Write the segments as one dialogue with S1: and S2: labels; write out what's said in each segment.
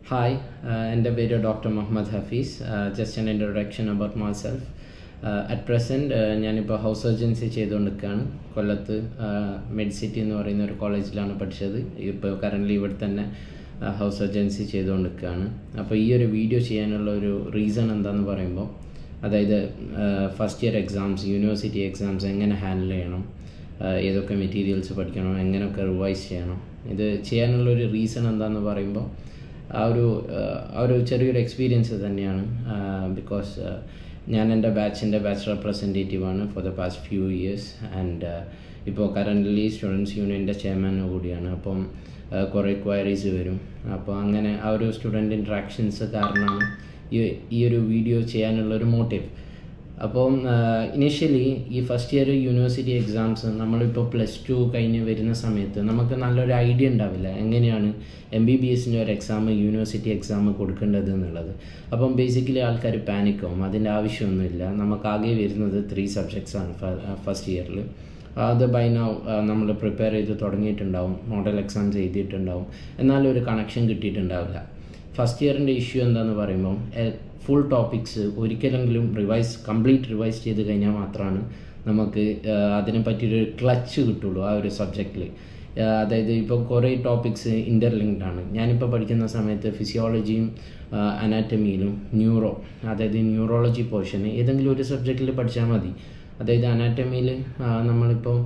S1: Hi എൻ്റെ പേര് doctor Muhammad Hafeez just an introduction about myself at present ഞാനിപ്പോൾ house surgency ചെയ്തുകൊണ്ടിരിക്കുകയാണ് കൊല്ലത്ത് മെഡിസിറ്റി എന്ന് പറയുന്ന ഒരു കോളേജിലാണ് പഠിച്ചത് ഇപ്പോൾ കറൻ്റ്ലി ഇവിടെ തന്നെ ഹൗസ് സർജൻസി ചെയ്തുകൊണ്ടിരിക്കുകയാണ് അപ്പോൾ ഈ ഒരു വീഡിയോ ചെയ്യാനുള്ള ഒരു റീസൺ എന്താണെന്ന് പറയുമ്പോൾ അതായത് first year exams university exams എങ്ങനെ ഹാൻഡിൽ ചെയ്യണം ഏതൊക്കെ മെറ്റീരിയൽസ് പഠിക്കണം എങ്ങനെയൊക്കെ റിവൈസ് ചെയ്യണം ഇത് ചെയ്യാനുള്ളൊരു റീസൺ എന്താണെന്ന് പറയുമ്പോൾ ആ ഒരു ആ ഒരു ചെറിയൊരു എക്സ്പീരിയൻസ് തന്നെയാണ് ബിക്കോസ് ഞാൻ എൻ്റെ ബാച്ചിൻ്റെ ബാച്ച് റെപ്രസെൻറ്റേറ്റീവാണ് for the past few years and ഇപ്പോൾ കറൻ്റ്ലി സ്റ്റുഡൻസ് യൂണിയൻ്റെ ചെയർമാൻ കൂടിയാണ് അപ്പം കുറേ ക്വയറീസ് വരും അപ്പോൾ അങ്ങനെ ആ ഒരു സ്റ്റുഡൻറ്റ് ഇൻട്രാക്ഷൻസ് കാരണമാണ് ഈ ഈ ഒരു വീഡിയോ ചെയ്യാനുള്ള ഒരു മോട്ടീവ് അപ്പം ഇനീഷ്യലി ഈ ഫസ്റ്റ് ഇയർ യൂണിവേഴ്സിറ്റി എക്സാംസ് നമ്മളിപ്പോൾ പ്ലസ് ടു കഴിഞ്ഞ് വരുന്ന സമയത്ത് നമുക്ക് നല്ലൊരു ഐഡിയ ഉണ്ടാവില്ല എങ്ങനെയാണ് എം ബി ബി എസിൻ്റെ ഒരു എക്സാം യൂണിവേഴ്സിറ്റി എക്സാം കൊടുക്കേണ്ടത് എന്നുള്ളത് അപ്പം ബേസിക്കലി ആൾക്കാർ പാനിക്കാവും അതിൻ്റെ ആവശ്യമൊന്നുമില്ല നമുക്കാകെ വരുന്നത് ത്രീ സബ്ജക്ട്സ് ആണ് ഫസ്റ്റ് ഇയറിൽ അത് ബൈ നൗ നമ്മൾ പ്രിപ്പയർ ചെയ്ത് തുടങ്ങിയിട്ടുണ്ടാവും മോഡൽ എക്സാംസ് എഴുതിയിട്ടുണ്ടാവും എന്നാലും ഒരു കണക്ഷൻ കിട്ടിയിട്ടുണ്ടാവില്ല ഫസ്റ്റ് ഇയറിൻ്റെ ഇഷ്യൂ എന്താണെന്ന് പറയുമ്പോൾ ഫുൾ ടോപ്പിക്സ് ഒരിക്കലെങ്കിലും റിവൈസ് കംപ്ലീറ്റ് റിവൈസ് ചെയ്ത് കഴിഞ്ഞാൽ മാത്രമാണ് നമുക്ക് അതിനെ പറ്റിയൊരു ക്ലച്ച് കിട്ടുള്ളൂ ആ ഒരു സബ്ജക്റ്റിൽ അതായത് ഇപ്പോൾ കുറേ ടോപ്പിക്സ് ഇൻ്റർലിങ്ക്ഡ് ആണ് ഞാനിപ്പോൾ പഠിക്കുന്ന സമയത്ത് ഫിസിയോളജിയും അനാറ്റമിയിലും ന്യൂറോ അതായത് ന്യൂറോളജി പോർഷൻ ഏതെങ്കിലും ഒരു സബ്ജക്റ്റിൽ പഠിച്ചാൽ മതി അതായത് അനാറ്റമിയിൽ നമ്മളിപ്പോൾ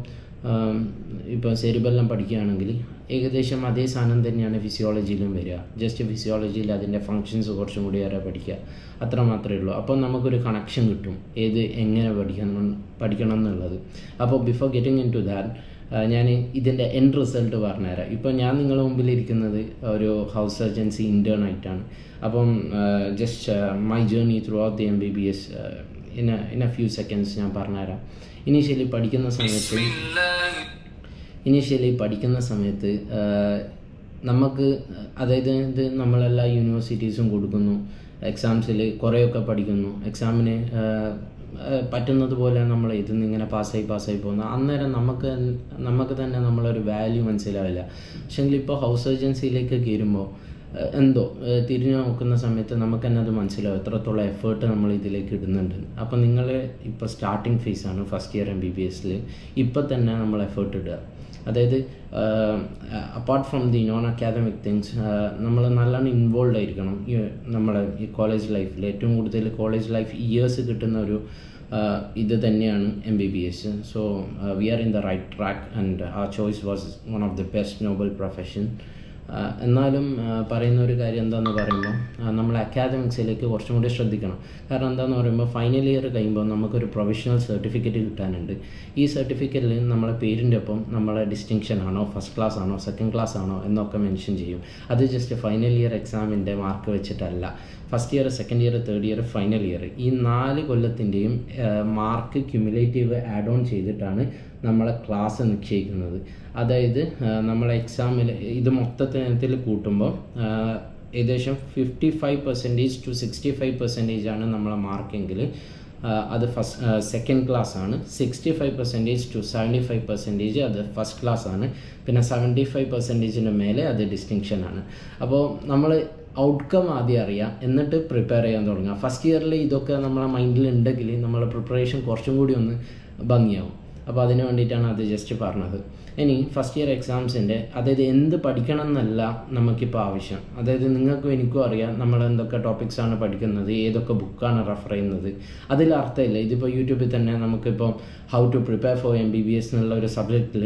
S1: ഇപ്പോൾ സെരിബെല്ലാം പഠിക്കുകയാണെങ്കിൽ ഏകദേശം അതേ സാധനം തന്നെയാണ് ഫിസിയോളജിയിലും വരിക ജസ്റ്റ് ഫിസിയോളജിയിൽ അതിൻ്റെ ഫങ്ഷൻസ് കുറച്ചും കൂടി ഏറെ പഠിക്കുക അത്ര മാത്രമേ ഉള്ളൂ അപ്പോൾ നമുക്കൊരു കണക്ഷൻ കിട്ടും ഏത് എങ്ങനെ പഠിക്കണം പഠിക്കണം എന്നുള്ളത് അപ്പോൾ before getting into that ഞാൻ ഇതിൻ്റെ എൻഡ് റിസൾട്ട് പറഞ്ഞുതരാം ഇപ്പോൾ ഞാൻ നിങ്ങളുടെ മുമ്പിൽ ഇരിക്കുന്നത് ഒരു ഹൗസ് സർജൻസി ഇൻറ്റേൺ ആയിട്ടാണ് അപ്പം just my journey throughout the M B B S in in a few seconds ഞാൻ പറഞ്ഞുതരാം ഇനീഷ്യലി പഠിക്കുന്ന സമയത്ത് ഇനീഷ്യലി പഠിക്കുന്ന സമയത്ത് നമുക്ക് അതായത് ഇത് നമ്മളെല്ലാ യൂണിവേഴ്സിറ്റീസും കൊടുക്കുന്നു എക്സാംസിൽ കുറേയൊക്കെ പഠിക്കുന്നു എക്സാമിന് പറ്റുന്നത് പോലെ നമ്മൾ ഇതിൽ ഇങ്ങനെ പാസ്സായി പാസ്സായി പോകുന്നു അന്നേരം നമുക്ക് നമുക്ക് തന്നെ നമ്മളൊരു വാല്യൂ മനസ്സിലാവില്ല പക്ഷേങ്കിൽ ഇപ്പോൾ ഹൗസ് ഏജൻസിയിലേക്ക് കയറുമ്പോൾ എന്തോ തിരിഞ്ഞു നോക്കുന്ന സമയത്ത് നമുക്ക് തന്നെ അത് മനസ്സിലാവും എത്രത്തോളം എഫേർട്ട് നമ്മൾ ഇതിലേക്ക് ഇടുന്നുണ്ട് അപ്പോൾ നിങ്ങൾ ഇപ്പോൾ സ്റ്റാർട്ടിങ് ഫേസാണ് first year M B B എസിൽ ഇപ്പോൾ തന്നെ നമ്മൾ എഫേർട്ട് ഇടുക അതായത് apart from the non academic things നമ്മൾ നല്ലോണം ഇൻവോൾവ് ആയിരിക്കണം ഈ നമ്മളെ ഈ കോളേജ് ലൈഫിൽ ഏറ്റവും കൂടുതൽ കോളേജ് ലൈഫ് ഇയേഴ്സ് കിട്ടുന്ന ഒരു ഇത് തന്നെയാണ് M B B S so we are in the right track and ആ choice was one of the best noble profession എന്നാലും പറയുന്ന ഒരു കാര്യം എന്താണെന്ന് പറയുമ്പോൾ നമ്മൾ അക്കാദമിക്സിലേക്ക് കുറച്ചും കൂടി ശ്രദ്ധിക്കണം കാരണം എന്താണെന്ന് പറയുമ്പോൾ ഫൈനൽ ഇയർ കഴിയുമ്പോൾ നമുക്കൊരു പ്രൊഫഷണൽ സർട്ടിഫിക്കറ്റ് കിട്ടാനുണ്ട് ഈ സർട്ടിഫിക്കറ്റിൽ നമ്മളെ പേരിൻ്റെ ഒപ്പം നമ്മളെ ഡിസ്റ്റിങ്ഷൻ ആണോ ഫസ്റ്റ് ക്ലാസ് ആണോ സെക്കൻഡ് ക്ലാസ് ആണോ എന്നൊക്കെ മെൻഷൻ ചെയ്യും അത് ജസ്റ്റ് ഫൈനൽ ഇയർ എക്സാമിൻ്റെ മാർക്ക് വെച്ചിട്ടല്ല first year second year third year final year ഈ നാല് കൊല്ലത്തിൻ്റെയും മാർക്ക് ക്യുമുലേറ്റീവ് ആഡ് ഓൺ ചെയ്തിട്ടാണ് നമ്മളെ ക്ലാസ് നിശ്ചയിക്കുന്നത് അതായത് നമ്മളെ എക്സാമിൽ ഇത് മൊത്തത്തിൽ കൂട്ടുമ്പോൾ ഏകദേശം fifty five percentage to sixty five percentage ആണ് നമ്മളെ മാർക്കെങ്കിൽ അത് ഫസ്റ്റ് സെക്കൻഡ് ക്ലാസ് ആണ് sixty five percentage to seventy five percentage അത് ഫസ്റ്റ് ക്ലാസ് ആണ് പിന്നെ സെവൻറ്റി ഫൈവ് പെർസെൻറ്റേജിൻ്റെ മേലെ അത് ഡിസ്റ്റിങ്ഷൻ ആണ് അപ്പോൾ നമ്മൾ ഔട്ട്കം ആദ്യം അറിയാം എന്നിട്ട് പ്രിപ്പയർ ചെയ്യാൻ തുടങ്ങുക ഫസ്റ്റ് ഇയറിൽ ഇതൊക്കെ നമ്മളെ മൈൻഡിൽ ഉണ്ടെങ്കിൽ നമ്മളെ പ്രിപ്പറേഷൻ കുറച്ചും കൂടി ഒന്ന് ഭംഗിയാവും അപ്പോൾ അതിന് വേണ്ടിയിട്ടാണ് അത് ജസ്റ്റ് പറഞ്ഞത് ഇനി ഫസ്റ്റ് ഇയർ എക്സാംസിൻ്റെ അതായത് എന്ത് പഠിക്കണം എന്നല്ല നമുക്കിപ്പോൾ ആവശ്യം അതായത് നിങ്ങൾക്കും എനിക്കും അറിയാം നമ്മൾ എന്തൊക്കെ ടോപ്പിക്സാണ് പഠിക്കുന്നത് ഏതൊക്കെ ബുക്കാണ് റെഫർ ചെയ്യുന്നത് അതിൽ അർത്ഥമില്ല ഇതിപ്പോൾ യൂട്യൂബിൽ തന്നെ നമുക്കിപ്പോൾ how to prepare for M B B S എന്നുള്ള ഒരു സബ്ജക്റ്റിൽ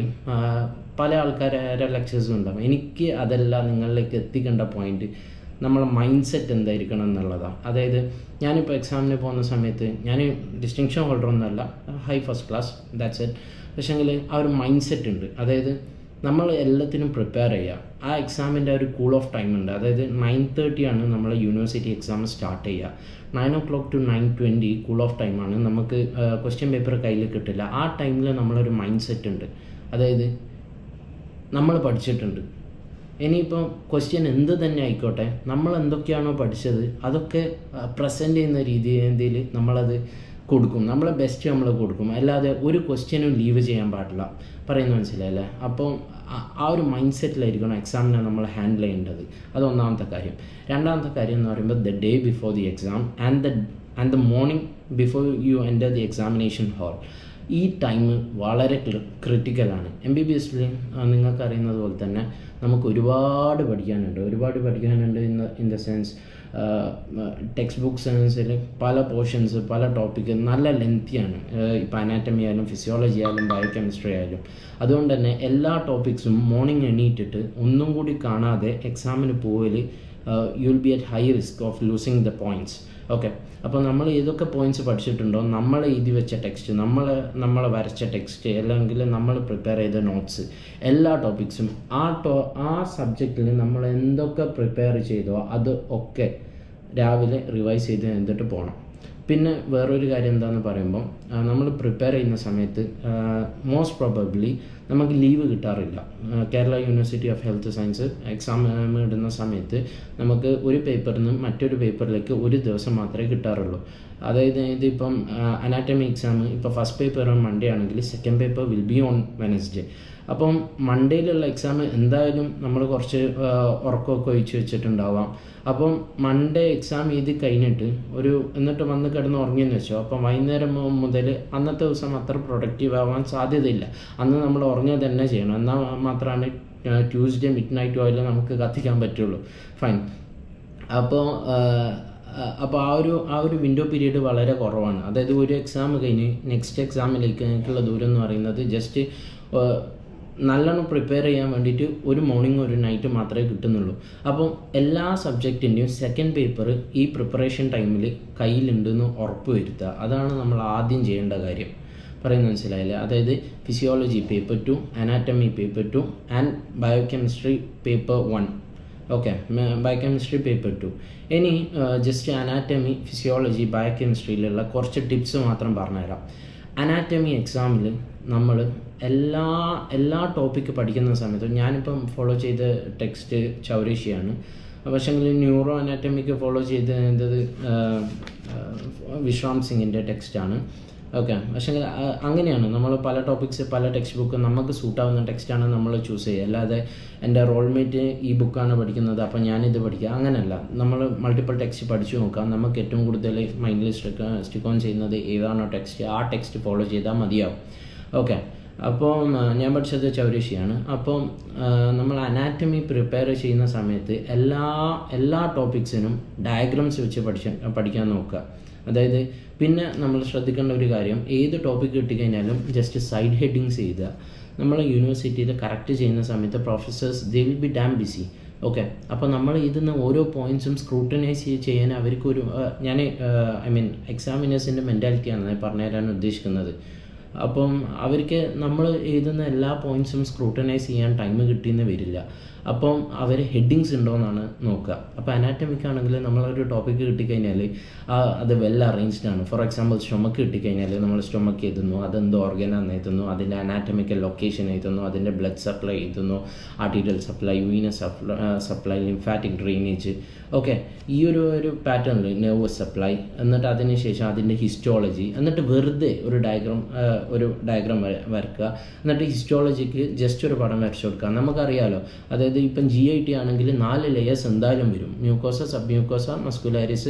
S1: പല ആൾക്കാരുടെ ലെക്ചേഴ്സും ഉണ്ടാവും എനിക്ക് അതല്ല നിങ്ങളിലേക്ക് എത്തിക്കേണ്ട പോയിന്റ് നമ്മളെ മൈൻഡ് സെറ്റ് എന്തായിരിക്കണം എന്നുള്ളതാണ് അതായത് ഞാനിപ്പോൾ എക്സാമിന് പോകുന്ന സമയത്ത് ഞാൻ ഡിസ്റ്റിങ്ഷൻ ഹോൾഡർ ഒന്നുമല്ല high first class that's it പക്ഷേങ്കിൽ ആ ഒരു മൈൻഡ് സെറ്റ് ഉണ്ട് അതായത് നമ്മൾ എല്ലാത്തിനും പ്രിപ്പയർ ചെയ്യുക ആ എക്സാമിൻ്റെ ഒരു കൂൾ ഓഫ് ടൈം ഉണ്ട് അതായത് നയൻ തേർട്ടിയാണ് നമ്മൾ യൂണിവേഴ്സിറ്റി എക്സാം സ്റ്റാർട്ട് ചെയ്യുക nine o'clock to nine twenty cool off ടൈമാണ് നമുക്ക് ക്വസ്റ്റ്യൻ പേപ്പർ കയ്യിൽ കിട്ടില്ല ആ ടൈമിൽ നമ്മളൊരു മൈൻഡ് സെറ്റ് ഉണ്ട് അതായത് നമ്മൾ പഠിച്ചിട്ടുണ്ട് ഇനിയിപ്പം ക്വസ്റ്റ്യൻ എന്ത് തന്നെ ആയിക്കോട്ടെ നമ്മൾ എന്തൊക്കെയാണോ പഠിച്ചത് അതൊക്കെ പ്രസൻറ്റ് ചെയ്യുന്ന രീതിയിൽ നമ്മളത് കൊടുക്കും നമ്മളെ ബെസ്റ്റ് നമ്മൾ കൊടുക്കും അല്ലാതെ ഒരു ക്വസ്റ്റ്യനും ലീവ് ചെയ്യാൻ പാടില്ല പറയുന്നത് മനസ്സിലായല്ലേ അപ്പോൾ ആ- ആ ഒരു മൈൻഡ് സെറ്റിലായിരിക്കണം എക്സാമിനെ നമ്മൾ ഹാൻഡിൽ ചെയ്യേണ്ടത് അത് ഒന്നാമത്തെ കാര്യം രണ്ടാമത്തെ കാര്യം എന്ന് പറയുമ്പോൾ the day before the exam and the and the morning before you enter the examination hall ഈ ടൈം വളരെ ക്രിട്ടിക്കലാണ് എം ബി ബി എസിൽ നിങ്ങൾക്ക് അറിയുന്നത് പോലെ തന്നെ നമുക്ക് ഒരുപാട് പഠിക്കാനുണ്ട് ഒരുപാട് പഠിക്കാനുണ്ട് in the in the sense textbook സെൻസിൽ പല പോർഷൻസ് പല ടോപ്പിക്ക് നല്ല ലെങ്തിയാണ് ഇപ്പോൾ അനാറ്റമി ആയാലും ഫിസിയോളജി ആയാലും ബയോകെമിസ്ട്രി ആയാലും അതുകൊണ്ട് തന്നെ എല്ലാ ടോപ്പിക്സും മോർണിംഗ് എണീറ്റിട്ട് ഒന്നും കൂടി കാണാതെ എക്സാമിന് പോവൽ you will be at high risk of losing the points okay അപ്പോൾ നമ്മൾ ഏതൊക്കെ പോയിന്റ്സ് പഠിച്ചിട്ടുണ്ടോ നമ്മൾ എഴുതി വെച്ച ടെക്സ്റ്റ് നമ്മൾ നമ്മൾ വരച്ച ടെക്സ്റ്റ് അല്ലെങ്കിൽ നമ്മൾ പ്രിപ്പയർ ചെയ്ത നോട്ട്സ് എല്ലാ ടോപ്പിക്സും ആ ടോ ആ സബ്ജക്റ്റിൽ നമ്മൾ എന്തൊക്കെ പ്രിപ്പയർ ചെയ്തോ അത് ഒക്കെ രാവിലെ റിവൈസ് ചെയ്ത് എന്നിട്ട് പോകണം പിന്നെ വേറൊരു കാര്യം എന്താണെന്ന് പറയുമ്പോൾ നമ്മൾ പ്രിപ്പയർ ചെയ്യുന്ന സമയത്ത് മോസ്റ്റ് പ്രോബബ്ലി നമുക്ക് ലീവ് കിട്ടാറില്ല ആ, Kerala university of health science exam ഇടുന്ന സമയത്ത് നമുക്ക് ഒരു പേപ്പറിൽ നിന്ന് മറ്റൊരു പേപ്പറിലേക്ക് ഒരു ദിവസം മാത്രമേ കിട്ടാറുള്ളൂ അതായത് ഇതിപ്പം അനാറ്റമി എക്സാം ഇപ്പോൾ ഫസ്റ്റ് പേപ്പർ മൺഡേ ആണെങ്കിൽ second paper will be on Wednesday അപ്പം മൺഡേയിലുള്ള എക്സാം എന്തായാലും നമ്മൾ കുറച്ച് ആ, ഉറക്കമൊക്കെ ഒഴിച്ച് വെച്ചിട്ടുണ്ടാവാം അപ്പം മൺഡേ എക്സാം എഴുതി കഴിഞ്ഞിട്ട് ഒരു എന്നിട്ട് വന്ന് കിടന്ന് ഉറങ്ങിയെന്ന് വെച്ചോ അപ്പം വൈകുന്നേരം മു- മുതൽ അന്നത്തെ ദിവസം അത്ര പ്രൊഡക്റ്റീവ് ആവാൻ സാധ്യതയില്ല അന്ന് നമ്മൾ ഉറങ്ങുക തന്നെ ചെയ്യണം എന്നാൽ മാത്രമാണ് ട്യൂസ്ഡേ മിഡ് നൈറ്റ് ഓയിൽ നമുക്ക് കത്തിക്കാൻ പറ്റുള്ളൂ ഫൈൻ അപ്പോൾ അപ്പോൾ ആ ഒരു ആ ഒരു വിൻഡോ പീരീഡ് വളരെ കുറവാണ് അതായത് ഒരു എക്സാം കഴിഞ്ഞ് നെക്സ്റ്റ് എക്സാമിലേക്കുള്ള ദൂരം എന്ന് പറയുന്നത് ജസ്റ്റ് നല്ലോണം പ്രിപ്പയർ ചെയ്യാൻ വേണ്ടിയിട്ട് ഒരു മോർണിംഗ് ഒരു നൈറ്റ് മാത്രമേ കിട്ടുന്നുള്ളൂ അപ്പം എല്ലാ സബ്ജക്റ്റിൻ്റെയും സെക്കൻഡ് പേപ്പർ ഈ പ്രിപ്പറേഷൻ ടൈമിൽ കയ്യിലുണ്ടെന്ന് ഉറപ്പ് വരുത്തുക അതാണ് നമ്മൾ ആദ്യം ചെയ്യേണ്ട കാര്യം പറയുന്നത് മനസ്സിലായില്ലേ അതായത് physiology paper two anatomy paper two and biochemistry paper one okay biochemistry paper two ഇനി ജസ്റ്റ് അനാറ്റമി ഫിസിയോളജി ബയോകെമിസ്ട്രിയിലുള്ള കുറച്ച് ടിപ്സ് മാത്രം പറഞ്ഞുതരാം അനാറ്റമി എക്സാമിൽ നമ്മൾ എല്ലാ എല്ലാ ടോപ്പിക്ക് പഠിക്കുന്ന സമയത്തും ഞാനിപ്പം ഫോളോ ചെയ്ത ടെക്സ്റ്റ് ചൗരേഷിയാണ് പക്ഷേങ്കിൽ ന്യൂറോ അനാറ്റമിക്ക് ഫോളോ ചെയ്തത് വിശ്രാം സിംഗിൻ്റെ ടെക്സ്റ്റാണ് ഓക്കെ പക്ഷേ അങ്ങനെയാണ് നമ്മൾ പല ടോപ്പിക്സ് പല ടെക്സ്റ്റ് ബുക്ക് നമുക്ക് സൂട്ടാവുന്ന ടെക്സ്റ്റാണ് നമ്മൾ ചൂസ് ചെയ്യുക അല്ലാതെ എൻ്റെ റോൾമേറ്റ് ഈ ബുക്കാണ് പഠിക്കുന്നത് അപ്പം ഞാനിത് പഠിക്കുക അങ്ങനെയല്ല നമ്മൾ മൾട്ടിപ്പിൾ ടെക്സ്റ്റ് പഠിച്ചു നോക്കാം നമുക്ക് ഏറ്റവും കൂടുതൽ മൈൻഡിൽ സ്റ്റിക്ക് സ്റ്റിക്ക് ഓൺ ചെയ്യുന്നത് ഏതാണോ ടെക്സ്റ്റ് ആ ടെക്സ്റ്റ് ഫോളോ ചെയ്താൽ മതിയാവും ഓക്കെ അപ്പം ആ, ഞാൻ പഠിച്ചത് ചൗരേഷിയാണ് അപ്പം ആ, നമ്മൾ അനാറ്റമി പ്രിപ്പയർ ചെയ്യുന്ന സമയത്ത് എല്ലാ എല്ലാ ടോപ്പിക്സിനും ഡയഗ്രാംസ് വെച്ച് പഠിച്ച പഠിക്കാൻ നോക്കുക അതായത് പിന്നെ നമ്മൾ ശ്രദ്ധിക്കേണ്ട ഒരു കാര്യം ഏത് ടോപ്പിക് കിട്ടിക്കഴിഞ്ഞാലും ജസ്റ്റ് സൈഡ് ഹെഡിങ്സ് ചെയ്യുക നമ്മൾ യൂണിവേഴ്സിറ്റിയിൽ കറക്റ്റ് ചെയ്യുന്ന സമയത്ത് professors they will be damn busy okay അപ്പോൾ നമ്മൾ ഇതിന്ന് ഓരോ പോയിന്റ്സും സ്ക്രൂട്ടനൈസ് ചെയ്യാൻ അവർക്കൊരു ആ, ഞാൻ ഐ മീൻ എക്സാമിനേഴ്സിൻ്റെ മെൻറ്റാലിറ്റിയാണ് ഞാൻ പറഞ്ഞുതരാൻ ഉദ്ദേശിക്കുന്നത് അപ്പം അവർക്ക് നമ്മൾ എഴുതുന്ന എല്ലാ പോയിന്റ്സും സ്ക്രൂട്ടനൈസ് ചെയ്യാൻ ടൈം കിട്ടിയെന്ന് വരില്ല അപ്പം അവർ ഹെഡിങ്സ് ഉണ്ടോയെന്നാണ് നോക്കുക അപ്പോൾ അനാറ്റമിക് ആണെങ്കിൽ നമ്മളൊരു ടോപ്പിക്ക് കിട്ടിക്കഴിഞ്ഞാൽ ആ അത് വെൽ അറേഞ്ച്ഡ് ആണ് ഫോർ എക്സാമ്പിൾ സ്റ്റൊമക്ക് കിട്ടിക്കഴിഞ്ഞാൽ നമ്മൾ സ്റ്റൊമക്ക് എഴുതുന്നു അതെന്ത് ഓർഗനാന്ന് എഴുതുന്നു അതിൻ്റെ അനാറ്റമിക്കൽ ലൊക്കേഷൻ എഴുതുന്നു അതിൻ്റെ ബ്ലഡ് സപ്ലൈ എഴുതുന്നു arterial supply venous supply supply lymphatic drainage okay ഈ ഒരു ഒരു പാറ്റേണിൽ നെർവസ് സപ്ലൈ എന്നിട്ട് അതിന് ശേഷം അതിൻ്റെ ഹിസ്റ്റോളജി എന്നിട്ട് വെറുതെ ഒരു ഡയഗ്രാം ഒരു ഡയഗ്രാം വരക്കുക എന്നിട്ട് ഹിസ്റ്റോളജിക്ക് ജസ്റ്റ് ഒരു പടം വരച്ചു കൊടുക്കുക നമുക്കറിയാലോ അതായത് ഇപ്പം ജി ഐ ടി ആണെങ്കിൽ നാല് ലെയേഴ്സ് എന്തായാലും വരും mucosa submucosa muscularis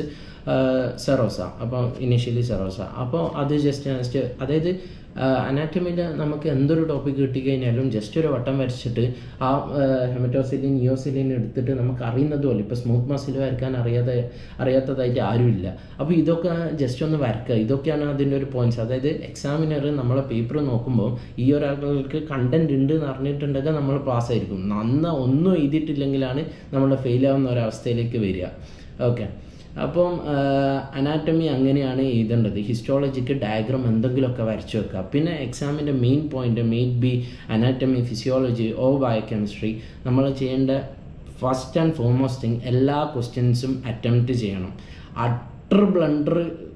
S1: serosa അപ്പോൾ ഇനീഷ്യലി സെറോസ അപ്പോൾ അത് ജസ്റ്റ് ജസ്റ്റ് അതായത് അനാറ്റമിയിൽ നമുക്ക് എന്തൊരു ടോപ്പിക് കിട്ടിക്കഴിഞ്ഞാലും ജസ്റ്റ് ഒരു വട്ടം വരച്ചിട്ട് ആ ഹെമറ്റോസിലിൻ നിയോസിലിൻ എടുത്തിട്ട് നമുക്ക് അറിയുന്നത് പോലെ ഇപ്പോൾ സ്മൂത്ത് മസിൽ വരയ്ക്കാൻ അറിയാതെ അറിയാത്തതായിട്ട് ആരുമില്ല അപ്പോൾ ഇതൊക്കെ ജസ്റ്റ് ഒന്ന് വരക്കുക ഇതൊക്കെയാണ് അതിൻ്റെ ഒരു പോയിന്റ്സ് അതായത് എക്സാമിനർ നമ്മളെ പേപ്പർ നോക്കുമ്പോൾ ഈ ഒരാൾക്ക് കണ്ടന്റ് ഉണ്ട് എന്ന് അറിഞ്ഞിട്ടുണ്ടെങ്കിൽ നമ്മൾ പാസ് ആയിരിക്കും നന്ന ഒന്നും എഴുതിയിട്ടില്ലെങ്കിലാണ് നമ്മൾ ഫെയിൽ ആവുന്ന ഒരവസ്ഥയിലേക്ക് വരിക ഓക്കെ അപ്പം അനാറ്റമി അങ്ങനെയാണ് എഴുതേണ്ടത് ഹിസ്റ്റോളജിക്ക് ഡയഗ്രാം എന്തെങ്കിലുമൊക്കെ വരച്ചു വെക്കുക പിന്നെ എക്സാമിൻ്റെ മെയിൻ പോയിന്റ് മെയിൻ ബി അനാറ്റമി ഫിസിയോളജി ഓ ബയോകെമിസ്ട്രി നമ്മൾ ചെയ്യേണ്ട ഫസ്റ്റ് ആൻഡ് ഫോർമോസ്റ്റ് തിങ് എല്ലാ ക്വസ്റ്റ്യൻസും അറ്റംപ്റ്റ് ചെയ്യണം അട്ടർ ബ്ലണ്ടർ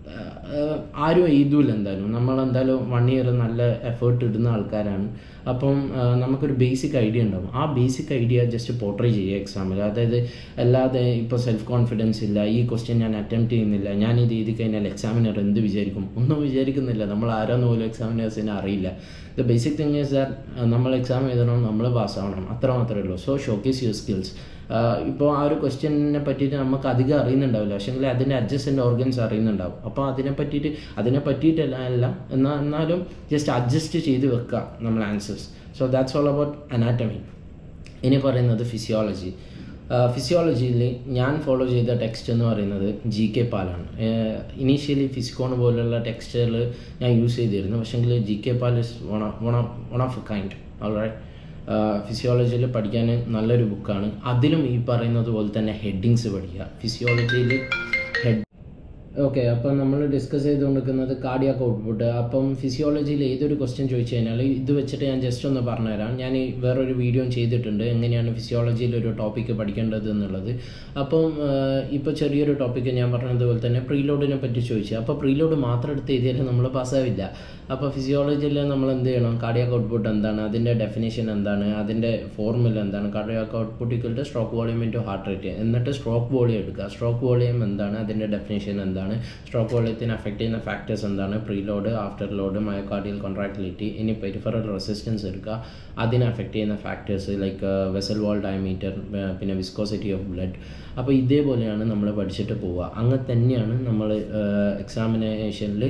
S1: ആരും എഴുതൂല എന്തായാലും നമ്മളെന്തായാലും വൺ ഇയർ നല്ല എഫേർട്ട് ഇടുന്ന ആൾക്കാരാണ് അപ്പം ആ, നമുക്കൊരു ബേസിക് ഐഡിയ ഉണ്ടാവും ആ ബേസിക് ഐഡിയ ജസ്റ്റ് പോർട്രേ ചെയ്യുക എക്സാമിൽ അതായത് അല്ലാതെ ഇപ്പോൾ സെൽഫ് കോൺഫിഡൻസ് ഇല്ല ഈ ക്വസ്റ്റ്യൻ ഞാൻ അറ്റംപ്റ്റ് ചെയ്യുന്നില്ല ഞാൻ ഇത് എഴുതി കഴിഞ്ഞാൽ എക്സാമിനർ എന്ത് വിചാരിക്കും ഒന്നും വിചാരിക്കുന്നില്ല നമ്മൾ ആരാന്ന് പോലും എക്സാമിനേഴ്സിനെ അറിയില്ല the basic thing is that നമ്മൾ എക്സാം എഴുതണം നമ്മൾ പാസ്സാവണം അത്ര മാത്രമേ ഉള്ളൂ സോ ഷോക്കേസ് യുവർ സ്കിൽസ് ഇപ്പോൾ ആ ഒരു ക്വസ്റ്റ്യനെ പറ്റിയിട്ട് നമുക്ക് അധികം അറിയുന്നുണ്ടാവില്ല പക്ഷേങ്കിൽ അതിൻ്റെ അഡ്ജസ്റ്റൻ്റ് ഓർഗൻസ് അറിയുന്നുണ്ടാവും അപ്പോൾ അതിനെ പറ്റിയിട്ട് അതിനെ പറ്റിയിട്ടല്ല അല്ല എന്നാൽ എന്നാലും ജസ്റ്റ് അഡ്ജസ്റ്റ് ചെയ്ത് വെക്കുക നമ്മൾ answers so that's all about anatomy ഇനി പറയുന്നത് ഫിസിയോളജി ഫിസിയോളജിയിൽ ഞാൻ ഫോളോ ചെയ്ത ടെക്സ്റ്റ് എന്ന് പറയുന്നത് ജി കെ പാലാണ് ഇനീഷ്യലി ഫിസിക്കോൺ പോലുള്ള ടെക്സ്റ്റുകൾ ഞാൻ യൂസ് ചെയ്തിരുന്നു പക്ഷേങ്കിൽ G K Pal is one one one of a kind alright ഫിസിയോളജിയിൽ പഠിക്കാൻ നല്ലൊരു ബുക്കാണ് അതിലും ഈ പറയുന്നത് പോലെ തന്നെ ഹെഡിങ്സ് പഠിക്കുക ഫിസിയോളജിയിൽ ഹെഡ് ഓക്കെ അപ്പം നമ്മൾ ഡിസ്കസ് ചെയ്തുകൊണ്ടിരിക്കുന്നത് കാർഡിയാക്ക് ഔട്ട്പുട്ട് അപ്പം ഫിസിയോളജിയിൽ ഏതൊരു ക്വസ്റ്റ്യൻ ചോദിച്ചു കഴിഞ്ഞാൽ ഇത് വെച്ചിട്ട് ഞാൻ ജസ്റ്റ് ഒന്ന് പറഞ്ഞുതരാം ഞാൻ ഈ വേറൊരു വീഡിയോ ചെയ്തിട്ടുണ്ട് എങ്ങനെയാണ് ഫിസിയോളജിയിൽ ഒരു ടോപ്പിക്ക് പഠിക്കേണ്ടത് എന്നുള്ളത് അപ്പം ഇപ്പോൾ ചെറിയൊരു ടോപ്പിക്ക് ഞാൻ പറഞ്ഞതുപോലെ തന്നെ പ്രീലോഡിനെ പറ്റി ചോദിച്ചു അപ്പോൾ പ്രീലോഡ് മാത്രം എടുത്ത് എഴുതിയാൽ നമ്മൾ പാസ്സാവില്ല അപ്പോൾ ഫിസിയോളജിയിൽ നമ്മൾ എന്ത് ചെയ്യണം കാർഡിയാക്ക് ഔട്ട്പുട്ട് എന്താണ് അതിൻ്റെ ഡെഫിനേഷൻ എന്താണ് അതിൻ്റെ ഫോർമുല എന്താണ് cardiac output equal to stroke volume into heart rate എന്നിട്ട് സ്ട്രോക്ക് വോളിയം എടുക്കുക സ്ട്രോക്ക് വോളിയം എന്താണ് അതിൻ്റെ ഡെഫിനേഷൻ എന്താണ് സ്ട്രോക്ക് വോളിയത്തിന് അഫക്റ്റ് ചെയ്യുന്ന ഫാക്ടേഴ്സ് എന്താണ് preload afterload myocardial contractility ഇനി പെരിഫറൽ റെസിസ്റ്റൻസ് എടുക്കുക അതിനെ അഫക്റ്റ് ചെയ്യുന്ന factors like vessel wall diameter പിന്നെ വിസ്കോസിറ്റി ഓഫ് ബ്ലഡ് അപ്പോൾ ഇതേപോലെയാണ് നമ്മൾ പഠിച്ചിട്ട് പോവുക അങ്ങനെ തന്നെയാണ് നമ്മൾ എക്സാമിനേഷനിൽ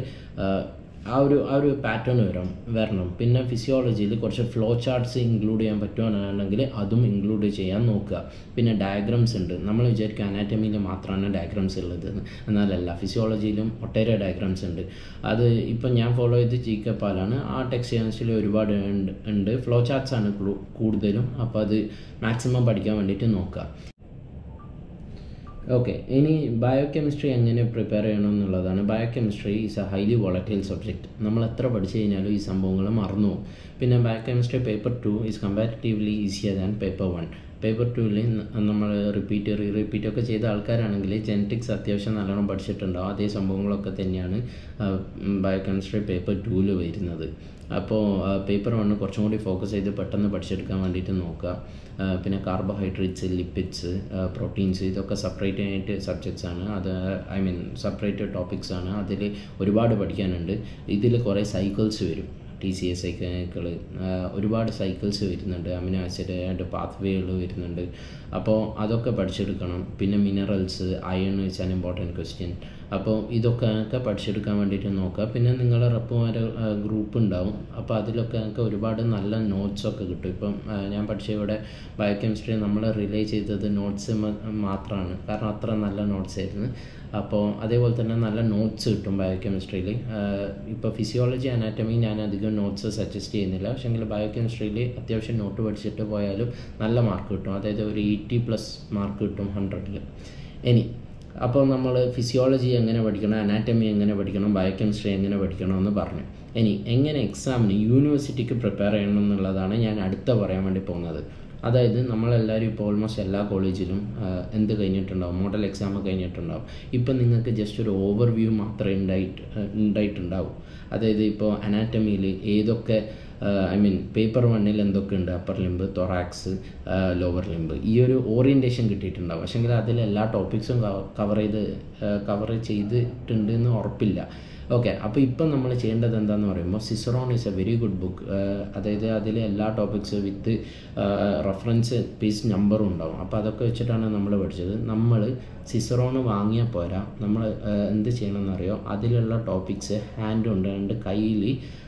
S1: ആ ഒരു ആ ഒരു പാറ്റേൺ വരണം വരണം പിന്നെ ഫിസിയോളജിയിൽ കുറച്ച് ഫ്ലോ ചാർട്ട്സ് ഇൻക്ലൂഡ് ചെയ്യാൻ പറ്റുവാണെങ്കിൽ അതും ഇൻക്ലൂഡ് ചെയ്യാൻ നോക്കുക പിന്നെ ഡയഗ്രാംസ് ഉണ്ട് നമ്മൾ വിചാരിക്കും അനാറ്റമിയിൽ മാത്രമാണ് ഡയഗ്രാംസ് ഉള്ളത് എന്ന്. എന്നാലല്ല ഫിസിയോളജിയിലും ഒട്ടേറെ ഡയഗ്രാംസ് ഉണ്ട് അത് ഇപ്പം ഞാൻ ഫോളോ ചെയ്ത് ജി കെ പാലാണ് ആ ടെക്സ്റ്റ് ഒരുപാട് ഉണ്ട് ഉണ്ട് ഫ്ലോ ചാർട്ട്സ് ആണ് ക്ലൂ- കൂടുതലും അപ്പോൾ അത് മാക്സിമം പഠിക്കാൻ വേണ്ടിയിട്ട് നോക്കുക ഓക്കെ ഇനി ബയോകെമിസ്ട്രി എങ്ങനെ പ്രിപ്പയർ ചെയ്യണം എന്നുള്ളതാണ് biochemistry is a highly volatile subject നമ്മൾ എത്ര പഠിച്ചു കഴിഞ്ഞാലും ഈ സംഭവങ്ങൾ മറന്നു പോകും പിന്നെ biochemistry paper two is comparatively easier than paper one paper ടുവിൽ നമ്മൾ റിപ്പീറ്റ് റീ റിപ്പീറ്റ് ഒക്കെ ചെയ്ത ആൾക്കാരാണെങ്കിൽ ജെനറ്റിക്സ് അത്യാവശ്യം നല്ലോണം പഠിച്ചിട്ടുണ്ടാവും അതേ സംഭവങ്ങളൊക്കെ തന്നെയാണ് ബയോകെമിസ്ട്രി പേപ്പർ ടൂവിൽ വരുന്നത് അപ്പോൾ പേപ്പർ വണ്ണ് കുറച്ചും കൂടി ഫോക്കസ് ചെയ്ത് പെട്ടെന്ന് പഠിച്ചെടുക്കാൻ വേണ്ടിയിട്ട് നോക്കുക ആ, പിന്നെ കാർബോഹൈഡ്രേറ്റ്സ് ലിപ്പിഡ്സ് പ്രോട്ടീൻസ് ഇതൊക്കെ സെപ്പറേറ്റ് ആയിട്ട് സബ്ജക്ട്സ് ആണ് അത് ഐ മീൻ സെപ്പറേറ്റ് ടോപ്പിക്സ് ആണ് അതിൽ ഒരുപാട് പഠിക്കാനുണ്ട് ഇതിൽ കുറേ സൈക്കിൾസ് വരും ടി സി എസ് സൈക്കിൾ ഒരുപാട് സൈക്കിൾസ് വരുന്നുണ്ട് അമിനോ ആസിഡ് ആയിട്ട് പാത്ത് വേകൾ വരുന്നുണ്ട് അപ്പോൾ അതൊക്കെ പഠിച്ചെടുക്കണം പിന്നെ മിനറൽസ് അയൺ വെച്ചാൽ ഇമ്പോർട്ടൻറ്റ് ക്വസ്റ്റ്യൻ അപ്പോൾ ഇതൊക്കെ ഒക്കെ പഠിച്ചെടുക്കാൻ വേണ്ടിയിട്ട് നോക്കുക പിന്നെ നിങ്ങളെ റപ്പുമാരെ ഗ്രൂപ്പ് ഉണ്ടാവും അപ്പോൾ അതിലൊക്കെ ഒക്കെ ഒരുപാട് നല്ല നോട്ട്സൊക്കെ കിട്ടും ഇപ്പം ആ, ഞാൻ പഠിച്ച ഇവിടെ ബയോകെമിസ്ട്രി നമ്മൾ റിലേ ചെയ്തത് നോട്ട്സ് മാത്രമാണ് കാരണം അത്ര നല്ല നോട്ട്സ് ആയിരുന്നു അപ്പോൾ അതേപോലെ തന്നെ നല്ല നോട്ട്സ് കിട്ടും ബയോകെമിസ്ട്രിയിൽ ഇപ്പോൾ ഫിസിയോളജി അനാറ്റമി ഞാൻ അധികം നോട്ട്സ് സജസ്റ്റ് ചെയ്യുന്നില്ല പക്ഷേങ്കിൽ ബയോകെമിസ്ട്രിയിൽ അത്യാവശ്യം നോട്ട് പഠിച്ചിട്ട് പോയാലും നല്ല മാർക്ക് കിട്ടും അതായത് ഒരു എയ്റ്റി പ്ലസ് മാർക്ക് കിട്ടും ഹൺഡ്രഡിൽ ഇനി അപ്പോൾ നമ്മൾ ഫിസിയോളജി എങ്ങനെ പഠിക്കണം അനാറ്റമി എങ്ങനെ പഠിക്കണം ബയോകെമിസ്ട്രി എങ്ങനെ പഠിക്കണം എന്ന് പറഞ്ഞു ഇനി എങ്ങനെ എക്സാമിന് യൂണിവേഴ്സിറ്റിക്ക് പ്രിപ്പയർ ചെയ്യണം എന്നുള്ളതാണ് ഞാൻ അടുത്ത പറയാൻ വേണ്ടി പോകുന്നത് അതായത് നമ്മളെല്ലാവരും ഇപ്പോൾ ഓൾമോസ്റ്റ് എല്ലാ കോളേജിലും ആഹ്, എന്ത് കഴിഞ്ഞിട്ടുണ്ടാവും മോഡൽ എക്സാം കഴിഞ്ഞിട്ടുണ്ടാവും ഇപ്പം നിങ്ങൾക്ക് ജസ്റ്റ് ഒരു ഓവർവ്യൂ മാത്രമേ ഉണ്ടായിട്ട് ആഹ്, ഉണ്ടായിട്ടുണ്ടാവും അതായത് ഇപ്പോൾ അനാറ്റമിയിൽ ഏതൊക്കെ ഐ മീൻ പേപ്പർ വണ്ണിൽ എന്തൊക്കെ ഉണ്ട് upper limb thorax lower limb ഈ ഒരു ഓറിയൻറ്റേഷൻ കിട്ടിയിട്ടുണ്ടാവും പക്ഷേങ്കിൽ അതിൽ എല്ലാ ടോപ്പിക്സും കവർ ചെയ്ത് കവർ ചെയ്തിട്ടുണ്ട് എന്ന് ഉറപ്പില്ല ഓക്കെ അപ്പോൾ ഇപ്പം നമ്മൾ ചെയ്യേണ്ടത് എന്താണെന്ന് പറയുമ്പോൾ സിസറോൺ is a very good book അതായത് അതിൽ എല്ലാ ടോപ്പിക്സ് വിത്ത് റെഫറൻസ് പേജ് നമ്പറും ഉണ്ടാവും അപ്പോൾ അതൊക്കെ വെച്ചിട്ടാണ് നമ്മൾ പഠിച്ചത് നമ്മൾ സിസറോണ് വാങ്ങിയാൽ പോരാ നമ്മൾ എന്ത് ചെയ്യണമെന്നറിയോ അതിലുള്ള ടോപ്പിക്സ് ഹാൻഡ് ഉണ്ട് ഹാൻഡ് കയ്യിൽ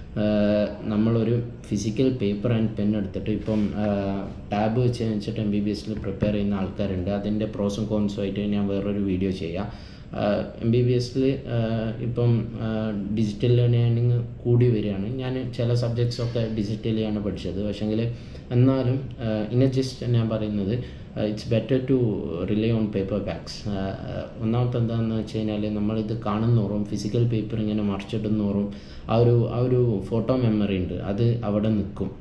S1: നമ്മളൊരു ഫിസിക്കൽ പേപ്പർ ആൻഡ് പെൻ എടുത്തിട്ട് ഇപ്പം ടാബ് വെച്ച് വെച്ചിട്ട് എം ബി ബി എസിൽ പ്രിപ്പയർ ചെയ്യുന്ന ആൾക്കാരുണ്ട് അതിൻ്റെ പ്രോസും കോൺസും ആയിട്ട് ഞാൻ വേറൊരു വീഡിയോ ചെയ്യാം എം ബി ബി എസിൽ ഇപ്പം ഡിജിറ്റൽ ലേണിംഗ് കൂടി വരികയാണ് ഞാൻ ചില സബ്ജക്ട്സൊക്കെ ഡിജിറ്റലിയാണ് പഠിച്ചത് പക്ഷേങ്കിൽ എന്നാലും ഇന്ന ജസ്റ്റ് ഞാൻ പറയുന്നത് it's better to rely on paper bags ഒന്നാമത്തെ എന്താണെന്ന് വെച്ച് കഴിഞ്ഞാൽ നമ്മളിത് കാണുന്നോറും ഫിസിക്കൽ പേപ്പർ ഇങ്ങനെ മറിച്ചിടുന്നോറും ആ ഒരു ആ ഒരു ഫോട്ടോ മെമ്മറി ഉണ്ട് അത് അവിടെ നിൽക്കും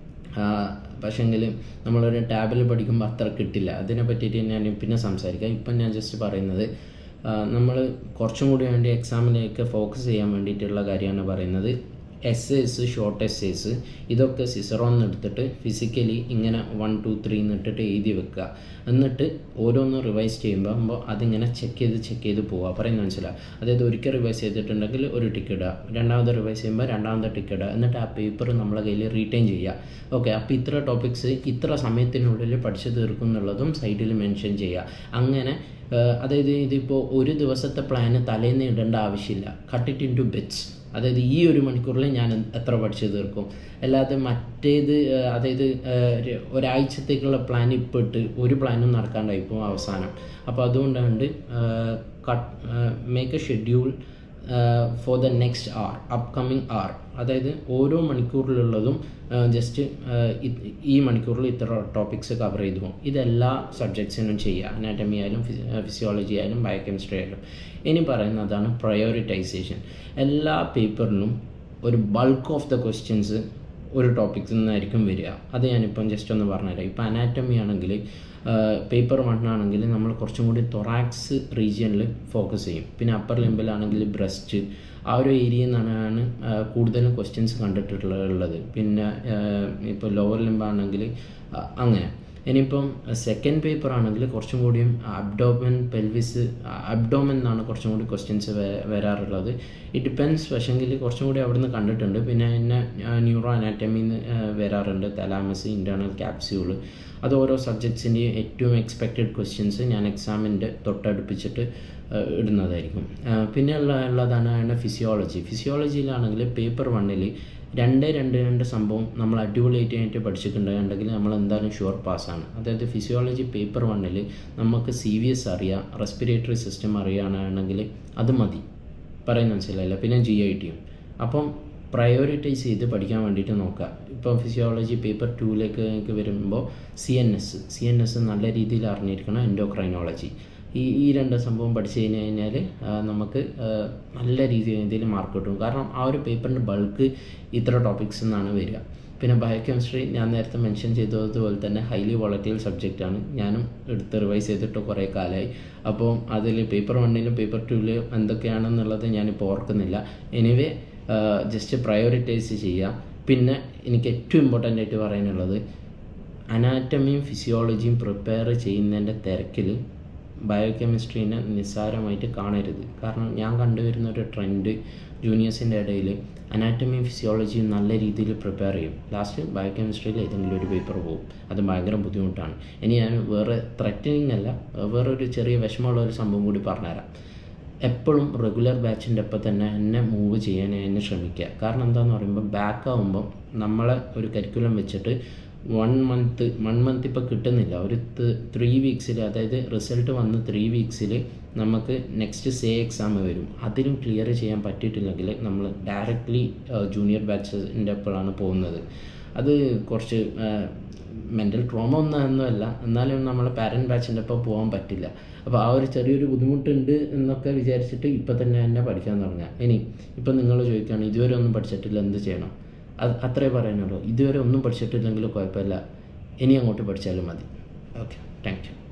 S1: പക്ഷേങ്കിൽ നമ്മളൊരു ടാബിൽ പഠിക്കുമ്പോൾ അത്ര കിട്ടില്ല അതിനെ പറ്റിയിട്ട് ഞാൻ പിന്നെ സംസാരിക്കാം ഇപ്പം ഞാൻ ജസ്റ്റ് പറയുന്നത് നമ്മൾ കുറച്ചും കൂടി വേണ്ടി എക്സാമിലേക്ക് ഫോക്കസ് ചെയ്യാൻ വേണ്ടിയിട്ടുള്ള കാര്യമാണ് പറയുന്നത് S S short S S ഇതൊക്കെ സിസറോന്ന് എടുത്തിട്ട് ഫിസിക്കലി ഇങ്ങനെ വൺ ടു ത്രീ എന്നിട്ടിട്ട് എഴുതി വെക്കുക എന്നിട്ട് ഓരോന്ന് റിവൈസ് ചെയ്യുമ്പോൾ അതിങ്ങനെ ചെക്ക് ചെയ്ത് ചെക്ക് ചെയ്ത് പോവുക പറയുന്നത് മനസ്സിലാവും അതായത് ഒരിക്കൽ റിവൈസ് ചെയ്തിട്ടുണ്ടെങ്കിൽ ഒരു ടിക്ക് ഇടുക രണ്ടാമത് റിവൈസ് ചെയ്യുമ്പോൾ രണ്ടാമത്തെ ടിക്ക് ഇടുക എന്നിട്ട് ആ പേപ്പർ നമ്മളെ കയ്യിൽ റീറ്റെയിൻ ചെയ്യുക ഓക്കെ അപ്പോൾ ഇത്ര ടോപ്പിക്സ് ഇത്ര സമയത്തിനുള്ളിൽ പഠിച്ചു തീർക്കും എന്നുള്ളതും സൈഡിൽ മെൻഷൻ ചെയ്യുക അങ്ങനെ അതായത് ഇതിപ്പോൾ ഒരു ദിവസത്തെ പ്ലാന് തലേന്ന് ഇടേണ്ട ആവശ്യമില്ല cut it into bits അതായത് ഈ ഒരു മണിക്കൂറിൽ ഞാൻ എത്ര പഠിച്ചു തീർക്കും അല്ലാതെ മറ്റേത് അതായത് ഒരാഴ്ചത്തേക്കുള്ള പ്ലാൻ ഇപ്പോൾ ഇട്ട് ഒരു പ്ലാനും നടക്കാണ്ടായി ഇപ്പോൾ അവസാനം അപ്പോൾ അതുകൊണ്ടാണ്ട് cut make a schedule for the next hour upcoming hour അതായത് ഓരോ മണിക്കൂറിലുള്ളതും ജസ്റ്റ് ഈ മണിക്കൂറിൽ ഇത്ര ടോപ്പിക്സ് കവർ ചെയ്തു പോകും ഇതെല്ലാ സബ്ജക്ട്സിനും ചെയ്യുക അനാറ്റമി ആയാലും ഫിസിയോളജി ആയാലും ബയോകെമിസ്ട്രി ആയാലും ഇനി പറയുന്നതാണ് പ്രയോറിറ്റൈസേഷൻ എല്ലാ പേപ്പറിലും ഒരു ബൾക്ക് ഓഫ് ദ ക്വസ്റ്റ്യൻസ് ഒരു ടോപ്പിക്സിൽ നിന്നായിരിക്കും വരിക അത് ഞാനിപ്പം ജസ്റ്റ് ഒന്ന് പറഞ്ഞുതരാം ഇപ്പം അനാറ്റമി ആണെങ്കിൽ പേപ്പർ വൺ ആണെങ്കിൽ നമ്മൾ കുറച്ചും കൂടി തൊറാക്സ് റീജിയനിൽ ഫോക്കസ് ചെയ്യും പിന്നെ അപ്പർ ലിമ്പിലാണെങ്കിൽ ബ്രസ്റ്റ് ആ ഒരു ഏരിയയിൽ നിന്നാണ് കൂടുതലും ക്വസ്റ്റ്യൻസ് കണ്ടിട്ടുള്ളത് പിന്നെ ഇപ്പോൾ ലോവർ ലിംബാണെങ്കിൽ അങ്ങനെ ഇനിയിപ്പം സെക്കൻഡ് പേപ്പർ ആണെങ്കിൽ കുറച്ചും കൂടിയും അബ്ഡോമൻ പെൽവിസ് അബ്ഡോമൻ എന്നാണ് കുറച്ചും കൂടി ക്വസ്റ്റ്യൻസ് വരാറുള്ളത് ഇറ്റ് ഡിപ്പെൻസ് പക്ഷെങ്കിൽ കുറച്ചും കൂടി അവിടുന്ന് കണ്ടിട്ടുണ്ട് പിന്നെ എന്നെ ന്യൂറോ അനാറ്റമിന്ന് വരാറുണ്ട് തലാമസ് ഇൻറ്റേർണൽ ക്യാപ്സ്യൂൾ അത് ഓരോ സബ്ജക്ട്സിൻ്റെയും ഏറ്റവും എക്സ്പെക്റ്റഡ് ക്വസ്റ്റ്യൻസ് ഞാൻ എക്സാമിൻ്റെ തൊട്ടടുപ്പിച്ചിട്ട് ഇടുന്നതായിരിക്കും പിന്നെ ഉള്ള ഉള്ളതാണ് ഫിസിയോളജി ഫിസിയോളജിയിലാണെങ്കിൽ പേപ്പർ വണ്ണിൽ രണ്ട് രണ്ട് രണ്ട് സംഭവം നമ്മൾ അടിപൊളിയായിട്ട് പഠിച്ചിട്ടുണ്ടെങ്കിൽ നമ്മൾ എന്തായാലും ഷുവർ പാസ്സാണ് അതായത് ഫിസിയോളജി പേപ്പർ വണ്ണിൽ നമുക്ക് സി വി എസ് അറിയാം റെസ്പിറേറ്ററി സിസ്റ്റം അറിയുകയാണെങ്കിൽ അത് മതി പറയുന്ന മനസ്സിലായില്ല പിന്നെ ജി ഐ ടിയും അപ്പം പ്രയോറിറ്റൈസ് ചെയ്ത് പഠിക്കാൻ വേണ്ടിയിട്ട് നോക്കുക ഇപ്പോൾ ഫിസിയോളജി പേപ്പർ ടൂയിലേക്ക് വരുമ്പോൾ C N S C N S നല്ല രീതിയിൽ അറിഞ്ഞിരിക്കണം എൻഡോക്രൈനോളജി ഈ ഈ രണ്ട് സംഭവം പഠിച്ചു കഴിഞ്ഞ് കഴിഞ്ഞാൽ നമുക്ക് നല്ല രീതിയിൽ മാർക്ക് കിട്ടും കാരണം ആ ഒരു പേപ്പറിൻ്റെ ബൾക്ക് ഇത്ര ടോപ്പിക്സ് എന്നാണ് വരിക പിന്നെ ബയോകെമിസ്ട്രി ഞാൻ നേരത്തെ മെൻഷൻ ചെയ്തതുപോലെ തന്നെ ഹൈലി വോളറ്റൈൽ സബ്ജക്റ്റാണ് ഞാനും എടുത്ത് റിവൈസ് ചെയ്തിട്ട് കുറേ കാലമായി അപ്പോൾ അതിൽ പേപ്പർ വണ്ണിലും പേപ്പർ ടൂവിലും എന്തൊക്കെയാണെന്നുള്ളത് ഞാനിപ്പോൾ ഓർക്കുന്നില്ല എനിവേ ജസ്റ്റ് പ്രയോറിറ്റൈസ് ചെയ്യുക പിന്നെ എനിക്ക് ഏറ്റവും ഇമ്പോർട്ടൻ്റ് ആയിട്ട് പറയാനുള്ളത് അനാറ്റമിയും ഫിസിയോളജിയും പ്രിപ്പയർ ചെയ്യുന്നതിൻ്റെ തിരക്കിൽ ബയോകെമിസ്ട്രീനെ നിസ്സാരമായിട്ട് കാണരുത് കാരണം ഞാൻ കണ്ടുവരുന്ന ഒരു ട്രെൻഡ് ജൂനിയേഴ്സിൻ്റെ ഇടയിൽ അനാറ്റമിയും ഫിസിയോളജിയും നല്ല രീതിയിൽ പ്രിപ്പയർ ചെയ്യും ലാസ്റ്റ് ബയോകെമിസ്ട്രിയിൽ ഏതെങ്കിലും ഒരു പേപ്പർ പോകും അത് ഭയങ്കര ബുദ്ധിമുട്ടാണ് ഇനി ഞാൻ വേറെ ത്രെറ്റനിങ് അല്ല വേറെ ഒരു ചെറിയ വിഷമമുള്ള ഒരു സംഭവം കൂടി പറഞ്ഞുതരാം എപ്പോഴും റെഗുലർ ബാച്ചിൻ്റെ ഒപ്പം തന്നെ എന്നെ മൂവ് ചെയ്യാൻ എന്നെ ശ്രമിക്കുക കാരണം എന്താണെന്ന് പറയുമ്പോൾ ബാക്ക് ആകുമ്പം നമ്മളെ ഒരു കരിക്കുലം വെച്ചിട്ട് വൺ മന്ത് വൺ മന്ത് ഇപ്പോൾ കിട്ടുന്നില്ല ഒരു ത്രീ വീക്സിൽ അതായത് റിസൾട്ട് വന്ന് ത്രീ വീക്സിൽ നമുക്ക് നെക്സ്റ്റ് സേ എക്സാം വരും അതിലും ക്ലിയർ ചെയ്യാൻ പറ്റിയിട്ടില്ലെങ്കിൽ നമ്മൾ ഡയറക്റ്റ്ലി ജൂനിയർ ബാച്ചിൻ്റെ ഒപ്പമാണ് പോകുന്നത് അത് കുറച്ച് മെൻ്റൽ ട്രോമ ഒന്നൊന്നുമല്ല എന്നാലും നമ്മൾ പാരൻറ്റ് ബാച്ചിൻ്റെ ഒപ്പം പോകാൻ പറ്റില്ല അപ്പോൾ ആ ഒരു ചെറിയൊരു ബുദ്ധിമുട്ടുണ്ട് എന്നൊക്കെ വിചാരിച്ചിട്ട് ഇപ്പം തന്നെ തന്നെ പഠിക്കാൻ തുടങ്ങുക ഇനി ഇപ്പം നിങ്ങൾ ചോദിക്കുകയാണ് ഇതുവരെ ഒന്നും പഠിച്ചിട്ടില്ല എന്ത് ചെയ്യണം അത് അത്രേ പറയാനുള്ളൂ ഇതുവരെ ഒന്നും പഠിച്ചിട്ടില്ലെങ്കിൽ കുഴപ്പമില്ല ഇനി അങ്ങോട്ട് പഠിച്ചാലും മതി ഓക്കെ താങ്ക് യു